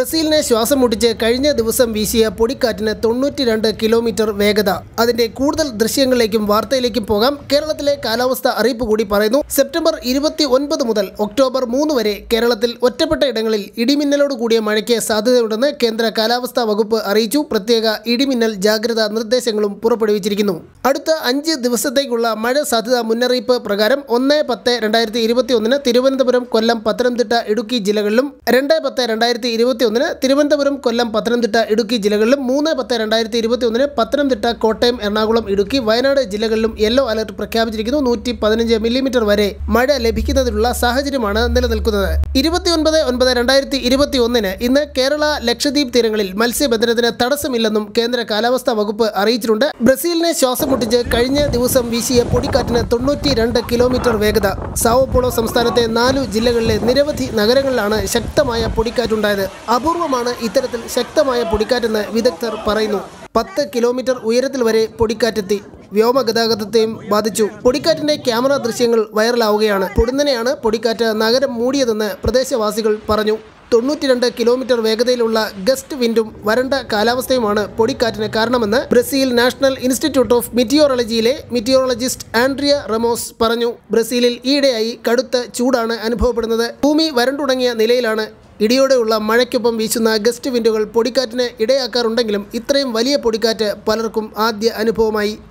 ബ്രസീലിനെ ശ്വാസം മുട്ടിച്ച് കഴിഞ്ഞ ദിവസം വീശിയ പൊടിക്കാറ്റിന് തൊണ്ണൂറ്റി രണ്ട് കിലോമീറ്റർ വേഗത അതിന്റെ കൂടുതൽ ദൃശ്യങ്ങളിലേക്കും വാർത്തയിലേക്കും പോകാം കേരളത്തിലെ കാലാവസ്ഥ അറിയിപ്പ് കൂടി പറയുന്നു സെപ്റ്റംബർ ഇരുപത്തി ഒൻപത് മുതൽ ഒക്ടോബർ മൂന്ന് വരെ കേരളത്തിൽ ഒറ്റപ്പെട്ട ഇടങ്ങളിൽ ഇടിമിന്നലോട് കൂടിയ മഴയ്ക്ക് സാധ്യതയുണ്ടെന്ന് കേന്ദ്ര കാലാവസ്ഥാ വകുപ്പ് അറിയിച്ചു പ്രത്യേക ഇടിമിന്നൽ ജാഗ്രതാ നിർദ്ദേശങ്ങളും പുറപ്പെടുവിച്ചിരിക്കുന്നു അടുത്ത അഞ്ച് ദിവസത്തേക്കുള്ള മഴ സാധ്യതാ മുന്നറിയിപ്പ് പ്രകാരം ഒന്ന് പത്ത് രണ്ടായിരത്തി ഇരുപത്തി ഒന്നിന് തിരുവനന്തപുരം കൊല്ലം പത്തനംതിട്ട ഇടുക്കി ജില്ലകളിലും രണ്ട് പത്ത് രണ്ടായിരത്തി ഇരുപത്തി ഒന്നിന് തിരുവനന്തപുരം കൊല്ലം പത്തനംതിട്ട ഇടുക്കി ജില്ലകളിലും മൂന്ന് പത്ത് രണ്ടായിരത്തി ഇരുപത്തി ഒന്നിന് പത്തനംതിട്ട കോട്ടയം എറണാകുളം ഇടുക്കി വയനാട് ജില്ലകളിലും യെല്ലോ അലർട്ട് പ്രഖ്യാപിച്ചിരിക്കുന്നു നൂറ്റി പതിനഞ്ച് മില്ലിമീറ്റർ വരെ മഴ ലഭിക്കുന്നതിനുള്ള സാഹചര്യമാണ് നിലനിൽക്കുന്നത് ഇരുപത്തിയൊൻപത് ഒൻപത് രണ്ടായിരത്തി ഇരുപത്തി ഒന്നിന് ഇന്ന് കേരള ലക്ഷദ്വീപ് തീരങ്ങളിൽ മത്സ്യബന്ധനത്തിന് തടസ്സമില്ലെന്നും കേന്ദ്ര കാലാവസ്ഥാ വകുപ്പ് അറിയിച്ചിട്ടുണ്ട് ബ്രസീലിനെ ശ്വാസം മുട്ടിച്ച് കഴിഞ്ഞ ദിവസം വീശിയ പൊടിക്കാറ്റിന് തൊണ്ണൂറ്റി രണ്ട് കിലോമീറ്റർ വേഗത സാവോപോളോ സംസ്ഥാനത്തെ നാലു ജില്ലകളിലെ നിരവധി നഗരങ്ങളിലാണ് ശക്തമായ പൊടിക്കാറ്റുണ്ടായത് അപൂർവമാണ് ഇത്തരത്തിൽ ശക്തമായ പൊടിക്കാറ്റെന്ന് വിദഗ്ധർ പറയുന്നു പത്ത് കിലോമീറ്റർ ഉയരത്തിൽ വരെ പൊടിക്കാറ്റെത്തി വ്യോമഗതാഗതത്തെയും ബാധിച്ചു പൊടിക്കാറ്റിന്റെ ക്യാമറ ദൃശ്യങ്ങൾ വൈറലാവുകയാണ് പൊടുന്നനെയാണ് പൊടിക്കാറ്റ് നഗരം മൂടിയതെന്ന് പ്രദേശവാസികൾ പറഞ്ഞു തൊണ്ണൂറ്റിരണ്ട് കിലോമീറ്റർ വേഗതയിലുള്ള ഗസ്റ്റ് വിൻഡും വരണ്ട കാലാവസ്ഥയുമാണ് പൊടിക്കാറ്റിന് കാരണമെന്ന് ബ്രസീൽ നാഷണൽ ഇൻസ്റ്റിറ്റ്യൂട്ട് ഓഫ് മിറ്റിയോളജിയിലെ മിറ്റിയോളജിസ്റ്റ് ആൻഡ്രിയ റമോസ് പറഞ്ഞു ബ്രസീലിൽ ഈയിടെയായി കടുത്ത ചൂടാണ് അനുഭവപ്പെടുന്നത് ഭൂമി വരണ്ടുണങ്ങിയ നിലയിലാണ് ഇടിയോടെയുള്ള മഴയ്ക്കൊപ്പം വീശുന്ന ഗസ്റ്റ് വിൻഡുകൾ പൊടിക്കാറ്റിന് ഇടയാക്കാറുണ്ടെങ്കിലും ഇത്രയും വലിയ പൊടിക്കാറ്റ് പലർക്കും ആദ്യ അനുഭവമായി